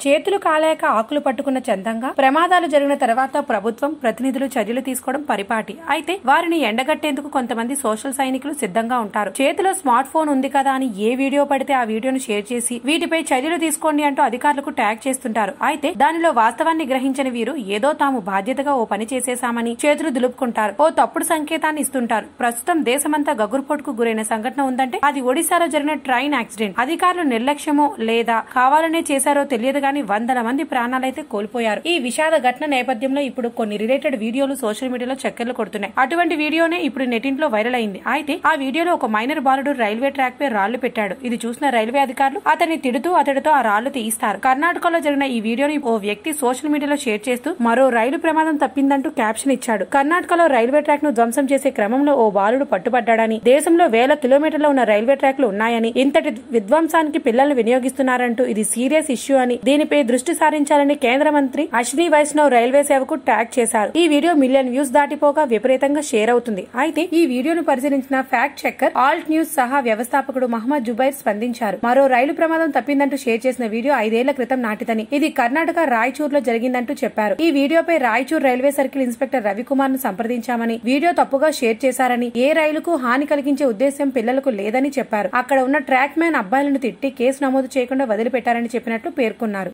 చేతులు కాలేక ఆకులు పట్టుకున్న చందంగా ప్రమాదాలు జరిగిన తర్వాత ప్రభుత్వం ప్రతినిధులు చర్యలు తీసుకోవడం పరిపాటి అయితే వారిని ఎండగట్టేందుకు కొంతమంది సోషల్ సైనికులు సిద్ధంగా ఉంటారు చేతిలో స్మార్ట్ ఫోన్ ఉంది కదా అని ఏ వీడియో పడితే ఆ వీడియోను షేర్ చేసి వీటిపై చర్యలు తీసుకోండి అంటూ అధికారులకు ట్యాగ్ చేస్తుంటారు అయితే దానిలో వాస్తవాన్ని గ్రహించని వీరు ఏదో తాము బాధ్యతగా ఓ పని చేసేశామని చేతులు దులుపుకుంటారు ఓ తప్పుడు సంకేతాన్ని ఇస్తుంటారు ప్రస్తుతం దేశమంతా గగుర్పోటుకు గురైన సంఘటన ఉందంటే అది ఒడిశాలో జరిగిన ట్రైన్ యాక్సిడెంట్ అధికారులు నిర్లక్ష్యమో లేదా కావాలనే చేశారో తెలియదు గాని వందల మంది ప్రాణాలైతే కోల్పోయారు ఈ విషాద ఘటన నేపథ్యంలో ఇప్పుడు కొన్ని రిలేటెడ్ వీడియోలు సోషల్ మీడియాలో చక్కర్లు కొడుతున్నాయి అటువంటి వీడియోనే ఇప్పుడు నెటింట్లో వైరల్ అయింది అయితే ఆ వీడియోలో ఒక మైనర్ బాలుడు రైల్వే ట్రాక్ పై రాళ్లు పెట్టాడు ఇది చూసిన రైల్వే అధికారులు అతన్ని తిడుతూ అతడితో ఆ రాళ్లు తీయిస్తారు కర్ణాటకలో జరిగిన ఈ వీడియోని ఓ వ్యక్తి సోషల్ మీడియాలో షేర్ చేస్తూ మరో రైలు ప్రమాదం తప్పిందంటూ క్యాప్షన్ ఇచ్చాడు కర్ణాటకలో రైల్వే ట్రాక్ ను ధ్వంసం చేసే క్రమంలో ఓ బాలుడు పట్టుబడ్డాడని దేశంలో వేల కిలోమీటర్ల ఉన్న రైల్వే ట్రాక్లు ఉన్నాయని ఇంతటి విధ్వంసానికి పిల్లల్ని వినియోగిస్తున్నారంటూ ఇది సీరియస్ ఇష్యూ అని దీనిపై దృష్టి సారించాలని కేంద్ర మంత్రి అశ్విని వైష్ణవ్ రైల్వే సేవకు ట్యాగ్ చేశారు ఈ వీడియో మిలియన్ వ్యూస్ దాటిపోగా విపరీతంగా షేర్ అవుతుంది అయితే ఈ వీడియోను పరిశీలించిన ఫ్యాక్ట్ చెక్కర్ ఆల్ట్ న్యూస్ సహా వ్యవస్థాపకుడు మహమ్మద్ జుబైర్ స్పందించారు మరో రైలు ప్రమాదం తప్పిందంటూ షేర్ చేసిన వీడియో ఐదేళ్ల క్రితం నాటిదని ఇది కర్ణాటక రాయచూర్ లో జరిగిందంటూ చెప్పారు ఈ వీడియోపై Raichur railway circle inspector Ravikumar ను సంప్రదించామని వీడియో తప్పుగా షేర్ చేశారని ఏ రైలుకు హాని కలిగించే ఉద్దేశం పిల్లలకు లేదని చెప్పారు అక్కడ ఉన్న ట్రాక్ మ్యాన్ అబ్బాయిలను తిట్టి కేసు నమోదు చేయకుండా వదిలిపెట్టారని చెప్పినట్లు పేర్కొన్నారు